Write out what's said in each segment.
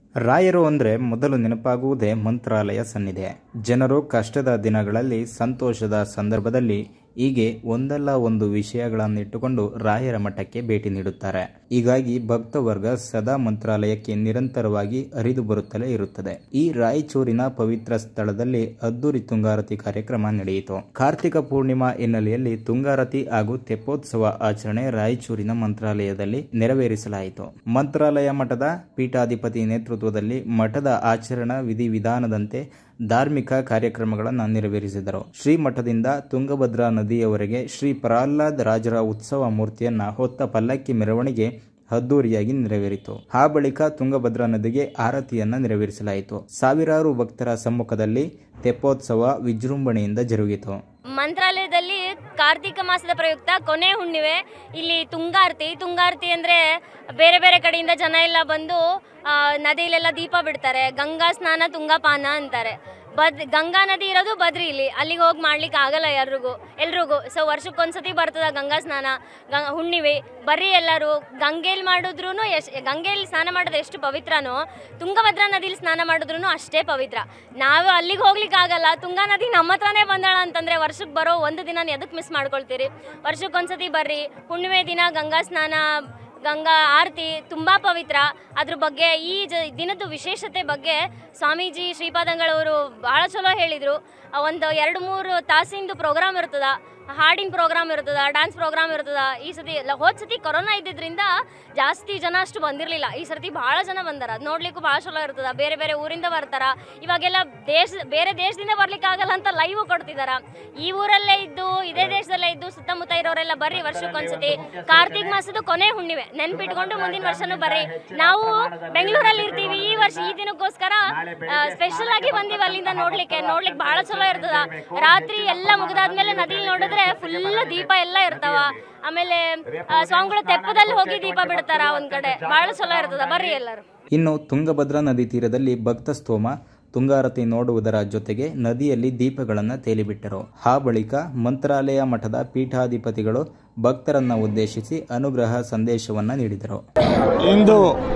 ರಾಯರು ಅಂದರೆ ಮೊದಲು ನೆನಪಾಗುವುದೇ ಮಂತ್ರಾಲಯ ಸನ್ನಿಧಿ ಜನರು ಕಷ್ಟದ ದಿನಗಳಲ್ಲಿ ಸಂತೋಷದ ಸಂದರ್ಭದಲ್ಲಿ ಹೀಗೆ ಒಂದಲ್ಲ ಒಂದು ವಿಷಯಗಳನ್ನಿಟ್ಟುಕೊಂಡು ರಾಯರ ಮಠಕ್ಕೆ ಭೇಟಿ ನೀಡುತ್ತಾರೆ ಹೀಗಾಗಿ ಭಕ್ತವರ್ಗ ಸದಾ ಮಂತ್ರಾಲಯಕ್ಕೆ ನಿರಂತರವಾಗಿ ಹರಿದು ಬರುತ್ತಲೇ ಇರುತ್ತದೆ ಈ ರಾಯಚೂರಿನ ಪವಿತ್ರ ಸ್ಥಳದಲ್ಲಿ ಅದ್ದೂರಿ ತುಂಗಾರತಿ ಕಾರ್ಯಕ್ರಮ ನಡೆಯಿತು ಕಾರ್ತಿಕ ಪೂರ್ಣಿಮಾ ಹಿನ್ನೆಲೆಯಲ್ಲಿ ತುಂಗಾರತಿ ಹಾಗೂ ತೆಪ್ಪೋತ್ಸವ ಆಚರಣೆ ರಾಯಚೂರಿನ ಮಂತ್ರಾಲಯದಲ್ಲಿ ನೆರವೇರಿಸಲಾಯಿತು ಮಂತ್ರಾಲಯ ಮಠದ ಪೀಠಾಧಿಪತಿ ನೇತೃತ್ವದಲ್ಲಿ ಮಠದ ಆಚರಣಾ ವಿಧಿವಿಧಾನದಂತೆ ಧಾರ್ಮಿಕ ಕಾರ್ಯಕ್ರಮಗಳನ್ನು ನೆರವೇರಿಸಿದರು ಶ್ರೀಮಠದಿಂದ ತುಂಗಭದ್ರಾ ನದಿಯವರೆಗೆ ಶ್ರೀ ಪ್ರಹ್ಲಾದ್ ರಾಜರ ಉತ್ಸವ ಮೂರ್ತಿಯನ್ನ ಹೊತ್ತ ಪಲ್ಲಕ್ಕಿ ಮೆರವಣಿಗೆ ಅದ್ದೂರಿಯಾಗಿ ನೆರವೇರಿತು ಆ ಬಳಿಕ ತುಂಗಭದ್ರಾ ನದಿಗೆ ಆರತಿಯನ್ನ ನೆರವೇರಿಸಲಾಯಿತು ಸಾವಿರಾರು ಭಕ್ತರ ಸಮ್ಮುಖದಲ್ಲಿ ತೆಪ್ಪೋತ್ಸವ ವಿಜೃಂಭಣೆಯಿಂದ ಜರುಗಿತು ಮಂತ್ರಾಲಯದಲ್ಲಿ ಕಾರ್ತಿಕ ಮಾಸದ ಪ್ರಯುಕ್ತ ಕೊನೆ ಹುಣ್ಣಿಮೆ ಇಲ್ಲಿ ತುಂಗಾರ್ತಿ ತುಂಗಾರ್ತಿ ಅಂದರೆ ಬೇರೆ ಬೇರೆ ಕಡೆಯಿಂದ ಜನ ಎಲ್ಲ ಬಂದು ಆ, ನದಿಲೆಲ್ಲ ದೀಪ ಬಿಡ್ತಾರೆ ಗಂಗಾ ಸ್ನಾನ ತುಂಗಾಪಾನ ಅಂತಾರೆ ಬದ್ ಗಂಗಾ ನದಿ ಇರೋದು ಬದ್ರಿಲಿ ಅಲ್ಲಿಗೆ ಹೋಗಿ ಮಾಡ್ಲಿಕ್ಕೆ ಆಗಲ್ಲ ಎಲ್ರಿಗೂ ಎಲ್ರಿಗೂ ಸೊ ವರ್ಷಕ್ಕೊಂದ್ಸತಿ ಬರ್ತದ ಗಂಗಾ ಸ್ನಾನ ಗಂಗ ಹುಣ್ಣಿಮೆ ಬರ್ರಿ ಎಲ್ಲರೂ ಗಂಗೆಯಲ್ಲಿ ಮಾಡಿದ್ರು ಎಷ್ಟು ಗಂಗೆಯಲ್ಲಿ ಸ್ನಾನ ಮಾಡೋದು ಎಷ್ಟು ಪವಿತ್ರನೋ ತುಂಗಭದ್ರಾ ನದಿಲಿ ಸ್ನಾನ ಮಾಡಿದ್ರು ಅಷ್ಟೇ ಪವಿತ್ರ ನಾವು ಅಲ್ಲಿಗೆ ಹೋಗ್ಲಿಕ್ಕೆ ಆಗಲ್ಲ ತುಂಗಾ ನದಿ ನಮ್ಮ ಹತ್ರನೇ ಬಂದಾಳ ಅಂತಂದ್ರೆ ವರ್ಷಕ್ಕೆ ಬರೋ ಒಂದು ದಿನ ಎದಕ್ಕೆ ಮಿಸ್ ಮಾಡ್ಕೊಳ್ತೀರಿ ವರ್ಷಕ್ಕೊಂದ್ಸತಿ ಬರ್ರಿ ಹುಣ್ಣಿಮೆ ದಿನ ಗಂಗಾ ಸ್ನಾನ ಗಂಗಾ ಆರತಿ ತುಂಬ ಪವಿತ್ರ ಅದ್ರ ಬಗ್ಗೆ ಈ ಜ ದಿನದ ವಿಶೇಷತೆ ಬಗ್ಗೆ ಸ್ವಾಮೀಜಿ ಶ್ರೀಪಾದಂಗಳವರು ಭಾಳ ಚಲೋ ಹೇಳಿದರು ಒಂದು ಎರಡು ಮೂರು ತಾಸಿಂದು ಪ್ರೋಗ್ರಾಮ್ ಇರ್ತದ ಹಾಡಿನ ಪ್ರೋಗ್ರಾಮ್ ಇರ್ತದ ಡ್ಯಾನ್ಸ್ ಪ್ರೋಗ್ರಾಮ್ ಇರ್ತದ ಈ ಸತಿ ಎಲ್ಲ ಹೋದ ಸತಿ ಕೊರೋನಾ ಇದ್ದಿದ್ರಿಂದ ಜಾಸ್ತಿ ಜನ ಅಷ್ಟು ಬಂದಿರಲಿಲ್ಲ ಈ ಸರ್ತಿ ಭಾಳ ಜನ ಬಂದಾರ ಅದ್ ನೋಡ್ಲಿಕ್ಕೂ ಭಾಳ ಚಲೋ ಇರ್ತದ ಬೇರೆ ಬೇರೆ ಊರಿಂದ ಬರ್ತಾರ ಇವಾಗೆಲ್ಲ ದೇಶ ಬೇರೆ ದೇಶದಿಂದ ಬರ್ಲಿಕ್ಕೆ ಆಗಲ್ಲ ಅಂತ ಲೈವ್ ಕೊಡ್ತಿದಾರ ಈ ಊರಲ್ಲೇ ಇದ್ದು ಇದೇ ದೇಶದಲ್ಲೇ ಇದ್ದು ಸುತ್ತಮುತ್ತ ಇರೋರೆಲ್ಲ ಬರ್ರಿ ವರ್ಷಕ್ಕೊಂದ್ಸತಿ ಕಾರ್ತಿಕ್ ಮಾಸದ ಕೊನೆ ಹುಣ್ಣಿಮೆ ನೆನ್ಪಿಟ್ಕೊಂಡು ಮುಂದಿನ ವರ್ಷನೂ ಬರ್ರಿ ನಾವು ಬೆಂಗಳೂರಲ್ಲಿ ಇರ್ತೀವಿ ಈ ವರ್ಷ ಈ ದಿನಕ್ಕೋಸ್ಕರ ಸ್ಪೆಷಲ್ ಆಗಿ ಬಂದೀವಿ ಅಲ್ಲಿಂದ ನೋಡ್ಲಿಕ್ಕೆ ನೋಡ್ಲಿಕ್ಕೆ ಬಹಳ ಚಲೋ ಇರ್ತದ ರಾತ್ರಿ ಎಲ್ಲ ಮುಗಿದಾದ್ಮೇಲೆ ನದಿಲಿ ನೋಡಿದ್ರೆ ಫುಲ್ ದೀಪ ಎಲ್ಲ ಇರ್ತಾವ ಆಮೇಲೆ ಆ, ಸ್ವಾಮಿಗಳು ತೆಪ್ಪದಲ್ಲಿ ಹೋಗಿ ದೀಪ ಬಿಡ್ತಾರ ಒಂದ್ ಕಡೆ ಬಹಳ ಚಲೋ ಇರ್ತದ ಬರ್ರಿ ಎಲ್ಲರೂ ಇನ್ನು ತುಂಗಭದ್ರಾ ನದಿ ತೀರದಲ್ಲಿ ಭಕ್ತ ಸ್ತೋಮ ತುಂಗಾರತಿ ನೋಡುವುದರ ಜೊತೆಗೆ ನದಿಯಲ್ಲಿ ದೀಪಗಳನ್ನು ತೇಲಿಬಿಟ್ಟರು ಆ ಬಳಿಕ ಮಂತ್ರಾಲಯ ಮಠದ ಪೀಠಾಧಿಪತಿಗಳು ಭಕ್ತರನ್ನ ಉದ್ದೇಶಿಸಿ ಅನುಗ್ರಹ ಸಂದೇಶವನ್ನ ನೀಡಿದರು ಇಂದು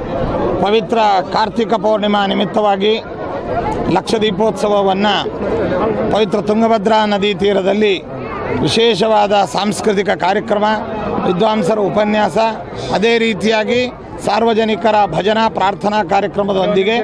ಪವಿತ್ರ ಕಾರ್ತಿಕ ಪೌರ್ಣಿಮಾ ನಿಮಿತ್ತವಾಗಿ ಲಕ್ಷ ದೀಪೋತ್ಸವವನ್ನು ಪವಿತ್ರ ತುಂಗಭದ್ರಾ ನದಿ ತೀರದಲ್ಲಿ ವಿಶೇಷವಾದ ಸಾಂಸ್ಕೃತಿಕ ಕಾರ್ಯಕ್ರಮ ವಿದ್ವಾಂಸರ ಉಪನ್ಯಾಸ ಅದೇ ರೀತಿಯಾಗಿ ಸಾರ್ವಜನಿಕರ ಭಜನಾ ಪ್ರಾರ್ಥನಾ ಕಾರ್ಯಕ್ರಮದೊಂದಿಗೆ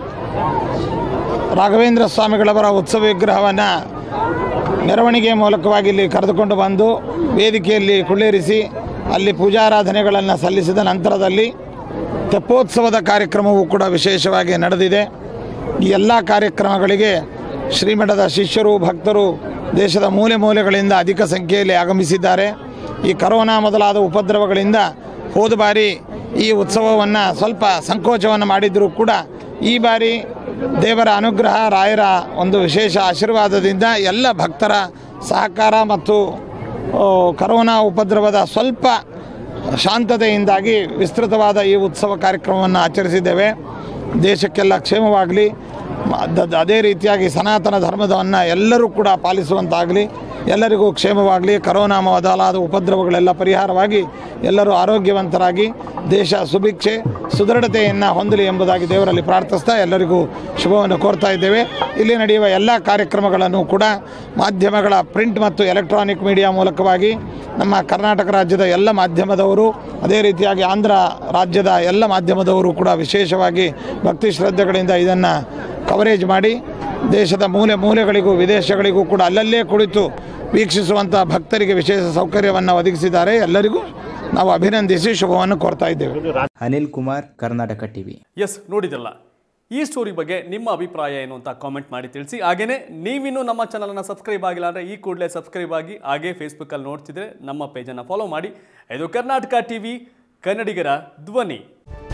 ರಾಘವೇಂದ್ರ ಸ್ವಾಮಿಗಳವರ ಉತ್ಸವ ವಿಗ್ರಹವನ್ನು ಮೆರವಣಿಗೆ ಮೂಲಕವಾಗಿ ಇಲ್ಲಿ ಕರೆದುಕೊಂಡು ಬಂದು ವೇದಿಕೆಯಲ್ಲಿ ಕುಳ್ಳಿರಿಸಿ ಅಲ್ಲಿ ಪೂಜಾರಾಧನೆಗಳನ್ನು ಸಲ್ಲಿಸಿದ ನಂತರದಲ್ಲಿ ತೆಪ್ಪೋತ್ಸವದ ಕಾರ್ಯಕ್ರಮವೂ ಕೂಡ ವಿಶೇಷವಾಗಿ ನಡೆದಿದೆ ಈ ಎಲ್ಲ ಕಾರ್ಯಕ್ರಮಗಳಿಗೆ ಶ್ರೀಮಠದ ಶಿಷ್ಯರು ಭಕ್ತರು ದೇಶದ ಮೂಲೆ ಮೂಲೆಗಳಿಂದ ಅಧಿಕ ಸಂಖ್ಯೆಯಲ್ಲಿ ಆಗಮಿಸಿದ್ದಾರೆ ಈ ಕರೋನಾ ಮೊದಲಾದ ಉಪದ್ರವಗಳಿಂದ ಹೋದ ಬಾರಿ ಈ ಉತ್ಸವವನ್ನು ಸ್ವಲ್ಪ ಸಂಕೋಚವನ್ನು ಮಾಡಿದರೂ ಕೂಡ ಈ ಬಾರಿ ದೇವರ ಅನುಗ್ರಹ ರಾಯರ ಒಂದು ವಿಶೇಷ ಆಶೀರ್ವಾದದಿಂದ ಎಲ್ಲ ಭಕ್ತರ ಸಹಕಾರ ಮತ್ತು ಆ, ಕರೋನಾ ಉಪದ್ರವದ ಸ್ವಲ್ಪ ಶಾಂತತೆಯಿಂದಾಗಿ ವಿಸ್ತೃತವಾದ ಈ ಉತ್ಸವ ಕಾರ್ಯಕ್ರಮವನ್ನು ಆಚರಿಸಿದ್ದೇವೆ ದೇಶಕ್ಕೆಲ್ಲ ಕ್ಷೇಮವಾಗಲಿ ಅದೇ ರೀತಿಯಾಗಿ ಸನಾತನ ಧರ್ಮದವನ್ನು ಎಲ್ಲರೂ ಕೂಡ ಪಾಲಿಸುವಂತಾಗಲಿ ಎಲ್ಲರಿಗೂ ಕ್ಷೇಮವಾಗಲಿ ಕರೋನಾ ಮೊದಲಾದ ಉಪದ್ರವಗಳೆಲ್ಲ ಪರಿಹಾರವಾಗಿ ಎಲ್ಲರೂ ಆರೋಗ್ಯವಂತರಾಗಿ ದೇಶ ಸುಭಿಕ್ಷೆ ಸುದೃಢತೆಯನ್ನು ಹೊಂದಲಿ ಎಂಬುದಾಗಿ ದೇವರಲ್ಲಿ ಪ್ರಾರ್ಥಿಸ್ತಾ ಎಲ್ಲರಿಗೂ ಶುಭವನ್ನು ಕೋರ್ತಾ ಇದ್ದೇವೆ ಇಲ್ಲಿ ನಡೆಯುವ ಎಲ್ಲ ಕಾರ್ಯಕ್ರಮಗಳನ್ನು ಕೂಡ ಮಾಧ್ಯಮಗಳ ಪ್ರಿಂಟ್ ಮತ್ತು ಎಲೆಕ್ಟ್ರಾನಿಕ್ ಮೀಡಿಯಾ ಮೂಲಕವಾಗಿ ನಮ್ಮ ಕರ್ನಾಟಕ ರಾಜ್ಯದ ಎಲ್ಲ ಮಾಧ್ಯಮದವರು ಅದೇ ರೀತಿಯಾಗಿ ಆಂಧ್ರ ರಾಜ್ಯದ ಎಲ್ಲ ಮಾಧ್ಯಮದವರು ಕೂಡ ವಿಶೇಷವಾಗಿ ಭಕ್ತಿ ಶ್ರದ್ಧೆಗಳಿಂದ ಇದನ್ನು ಕವರೇಜ್ ಮಾಡಿ ದೇಶದ ಮೂಲೆ ಮೂಲೆಗಳಿಗೂ ವಿದೇಶಗಳಿಗೂ ಕೂಡ ಅಲ್ಲಲ್ಲೇ ಕುಳಿತು ವೀಕ್ಷಿಸುವಂಥ ಭಕ್ತರಿಗೆ ವಿಶೇಷ ಸೌಕರ್ಯವನ್ನು ಒದಗಿಸಿದ್ದಾರೆ ಎಲ್ಲರಿಗೂ ನಾವು ಅಭಿನಂದಿಸಿ ಶುಭವನ್ನು ಕೋರ್ತಾ ಇದ್ದೇವೆ ಅನಿಲ್ ಕುಮಾರ್ ಕರ್ನಾಟಕ ಟಿವಿ ಎಸ್ ನೋಡಿದ್ರಲ್ಲ ಈ ಸ್ಟೋರಿ ಬಗ್ಗೆ ನಿಮ್ಮ ಅಭಿಪ್ರಾಯ ಏನು ಅಂತ ಕಾಮೆಂಟ್ ಮಾಡಿ ತಿಳಿಸಿ ಹಾಗೇನೇ ನೀವಿನ್ನೂ ನಮ್ಮ ಚಾನಲನ್ನು ಸಬ್ಸ್ಕ್ರೈಬ್ ಆಗಿಲ್ಲ ಅಂದರೆ ಈ ಕೂಡಲೇ ಸಬ್ಸ್ಕ್ರೈಬ್ ಆಗಿ ಹಾಗೇ ಫೇಸ್ಬುಕ್ಕಲ್ಲಿ ನೋಡ್ತಿದ್ರೆ ನಮ್ಮ ಪೇಜನ್ನು ಫಾಲೋ ಮಾಡಿ ಇದು ಕರ್ನಾಟಕ ಟಿವಿ ಕನ್ನಡಿಗರ ಧ್ವನಿ